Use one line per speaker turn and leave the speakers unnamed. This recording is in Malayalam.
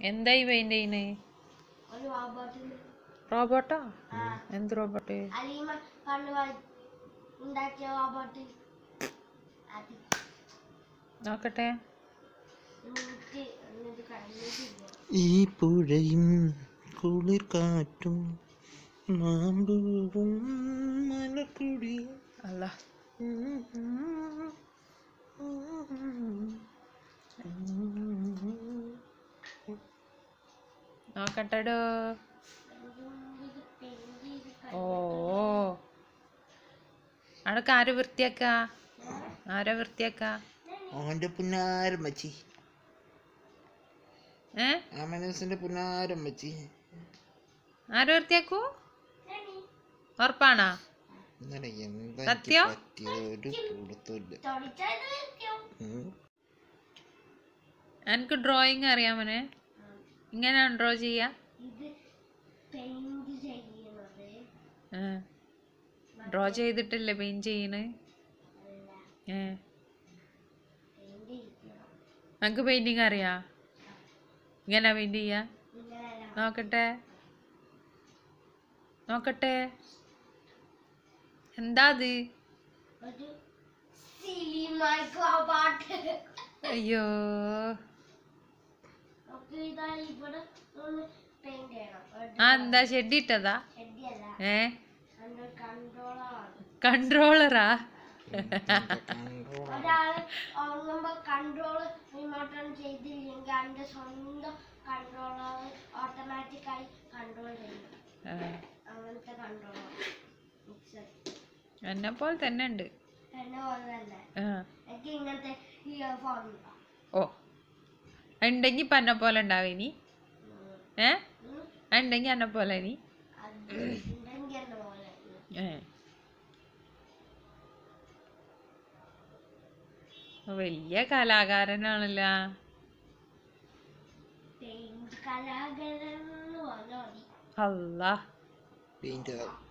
എന്തായി പെയിന്റ് ചെയ്യുന്നേ
ഒരു റോബോട്ടിന്
റോബോട്ടാ
ആ
എന്ത് റോബോട്ട്
അലീമ പണ്ട് വ- ഉണ്ടാക്കിയ റോബോട്ട് അത്
നോക്കട്ടെ
എന്നിട്ട് എന്നിട്ട് കഴിഞ്ഞിട്ടില്ല
ഈ പുഴയും കുളിർ കാറ്റും മാമ്പൂവും മലക്കുടിയും
അല്ല നോക്കട്ടെടോ ഓ അവിടൊക്കെ ആര് വൃത്തിയാക്ക ആരാ വൃത്തിയാക്ക
അവന്റെ പുന്നാരം വച്ചി
ഏ
ആ മനസ്സിന്റെ പുന്നാരം വച്ചി
ആര് വൃത്തിയാക്കൂ ഉറപ്പാണോ
ഇന്നലെ എന്താ
സത്യം?
പറ്റിയ ഒരു കൊടുത്തില്ല
തുടച്ചത് വെക്കും
എനിക്ക് ഡ്രോയിങ് അറിയാമനെ ഇങ്ങനെയാണ് ഡ്രോ ചെയ്യാ
ഇത് പെയിന്റ് ചെയ്യുന്നത്
ഡ്രോ ചെയ്തിട്ടല്ലേ പെയിന്റ് ചെയ്യണ്
അല്ല
ഏ
പെയിന്റ് ചെയ്യണം
നമുക്ക് പെയിന്റിങ് അറിയാ ഇങ്ങനെ പെയിന്റ് ചെയ്യാ
ഇങ്ങനെയല്ല
നോക്കട്ടെ നോക്കട്ടെ എന്താ അത്
ഒരു സിനിമ പാട്ട്
അയ്യോ
നമുക്ക് ഇതാ ഇവിടെ ഒന്ന് പെയിന്റ് ചെയ്യണം
ആ എന്താ ഷെഡ് ഇട്ടതാ
ഹെഡിയല്ല
ഏ
അതിന്റെ കൺട്രോളാണ്
കൺട്രോളറാ
ഒരാള് ഉറങ്ങുമ്പോ കൺട്രോൾ റിമോട്ടൺ ചെയ്തില്ലെങ്കിൽ അതിന്റെ സ്വന്തം കൺട്രോളർ ഓട്ടോമാറ്റിക്കായി കൺട്രോൾ ചെയ്യും അങ്ങനത്തെ കൺട്രോളർ മിക്സർ
എന്നെ പോലെ തന്നെ ഉണ്ട്
എന്നെ പോലെ തന്നെ
ആ.
എനിക്ക് ഇങ്ങനത്തെ ഇയർഫോൺ
ഓ ഉണ്ടെങ്കി ഇപ്പൊ എന്നെ പോലെ ഉണ്ടാവിനി ഏ ഉണ്ടെങ്കി എന്നെ പോലെ ഇനി
അത് ഉണ്ടെങ്കിൽ എന്നെ പോലെ
ഏ വലിയ കലാകാരനാണല്ലോ
പെയിന്റ് കലാകാരൻ എന്ന് പറഞ്ഞാൽ മതി
അല്ലാ
പെയിന്റ്